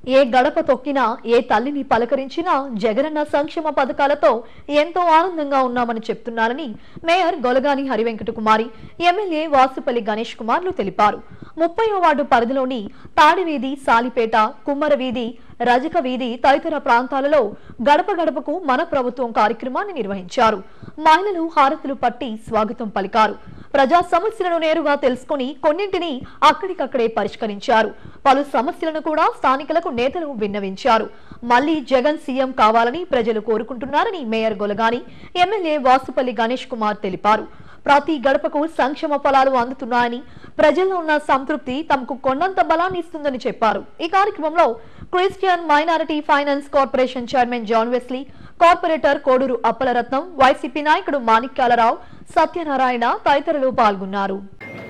ఏ గడప తొక్కినా ఏ తల్లిని పలకరించినా జగనన్న సంక్షేమ పథకాలతో ఎంతో ఆనందంగా ఉన్నామని చెప్తున్నారని మేయర్ గొలగాని హరివెంకట కుమారి ఎమ్మెల్యే వాసుపల్లి గణేష్ కుమార్లు తెలిపారు ముప్పై వార్డు పరిధిలోని తాడివీధి సాలిపేట కుమ్మర వీధి రజక వీధి తదితర ప్రాంతాలలో గడప గడపకు మన ప్రభుత్వం కార్యక్రమాన్ని నిర్వహించారు మహిళలు హారతులు పట్టి స్వాగతం పలికారు ప్రజా సమస్యలను నేరుగా తెలుసుకుని కొన్నింటిని అక్కడికక్కడే పరిష్కరించారు పలు సమస్యలను కూడా స్థానికులకు నేతలు విన్నవించారు మళ్లీ జగన్ సీఎం కావాలని ప్రజలు కోరుకుంటున్నారని మేయర్ గొలగాని ఎమ్మెల్యే వాసుపల్లి గణేష్ కుమార్ తెలిపారు ప్రతి గడపకు సంక్షేమ ఫలాలు అందుతున్నాయని ప్రజల్లో ఉన్న సంతృప్తి తమకు కొండంత బలాన్ని ఇస్తుందని చెప్పారు ఈ కార్యక్రమంలో Christian minority finance corporation chairman John Wesley corporator Koduru Appalaratnam YCP నాయకుడు మాణిక్యాలరావు సత్యనారాయణ తదితరులు పాల్గొన్నారు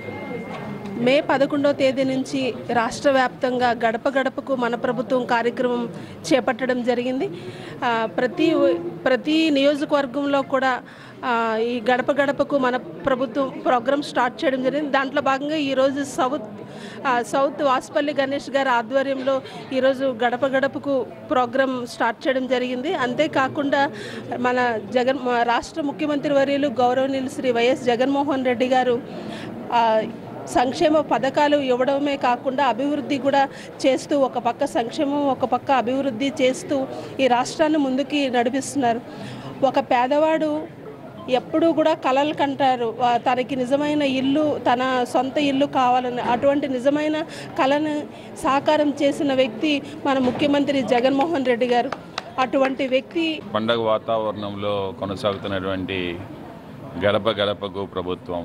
మే పదకొండవ తేదీ నుంచి రాష్ట్ర వ్యాప్తంగా గడప గడపకు మన ప్రభుత్వం కార్యక్రమం చేపట్టడం జరిగింది ఆ, ప్రతి ప్రతి నియోజకవర్గంలో కూడా ఆ, ఈ గడప గడపకు మన ప్రభుత్వం ప్రోగ్రామ్ స్టార్ట్ చేయడం జరిగింది దాంట్లో భాగంగా ఈరోజు సౌత్ ఆ, సౌత్ వాసుపల్లి గణేష్ గారి ఆధ్వర్యంలో ఈరోజు గడప గడపకు ప్రోగ్రామ్ స్టార్ట్ చేయడం జరిగింది అంతేకాకుండా మన జగన్ మా రాష్ట్ర ముఖ్యమంత్రి వర్యులు గౌరవనీయులు శ్రీ వైఎస్ జగన్మోహన్ రెడ్డి గారు ఆ, సంక్షేమ పథకాలు ఇవ్వడమే కాకుండా అభివృద్ధి కూడా చేస్తూ ఒక పక్క సంక్షేమం ఒక పక్క అభివృద్ధి చేస్తూ ఈ రాష్ట్రాన్ని ముందుకి నడిపిస్తున్నారు ఒక పేదవాడు ఎప్పుడూ కూడా కలలు కంటారు వా- తనకి నిజమైన ఇల్లు తన సొంత ఇల్లు కావాలని అటువంటి నిజమైన కళను సాకారం చేసిన వ్యక్తి మన ముఖ్యమంత్రి జగన్మోహన్ రెడ్డి గారు అటువంటి వ్యక్తి పండగ వాతావరణంలో కొనసాగుతున్నటువంటి గడప గడపకు ప్రభుత్వం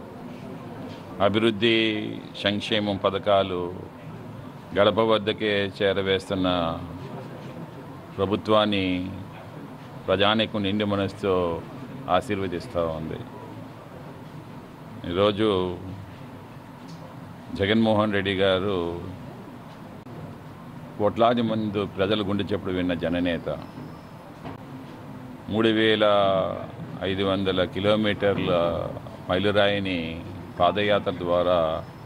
అభివృద్ధి సంక్షేమం పథకాలు గడప వద్దకే చేరవేస్తున్న ప్రభుత్వాన్ని ప్రజానికం నిండి మనసుతో ఆశీర్వదిస్తూ ఉంది ఈరోజు జగన్మోహన్ రెడ్డి గారు కోట్లాది మంది ప్రజల గుండె చెప్పుడు విన్న జననేత మూడు వేల ఐదు వందల కిలోమీటర్ల మైలురాయిని పాదయాత్ర ద్వారా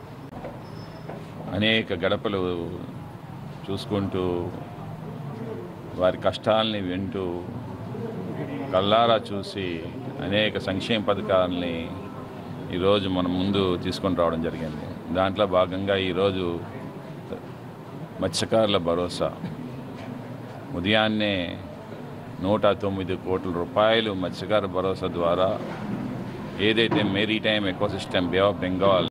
అనేక గడపలు చూసుకుంటూ వారి కష్టాలని వింటూ కల్లారా చూసి అనేక సంక్షేమ పథకాలని ఈరోజు మన ముందు తీసుకొని రావడం జరిగింది దాంట్లో భాగంగా ఈరోజు మత్స్యకారుల భరోసా ఉదయాన్నే నూట తొమ్మిది కోట్ల రూపాయలు మత్స్యకార భరోసా ద్వారా ఏదైతే maritime ecosystem bay of Bengal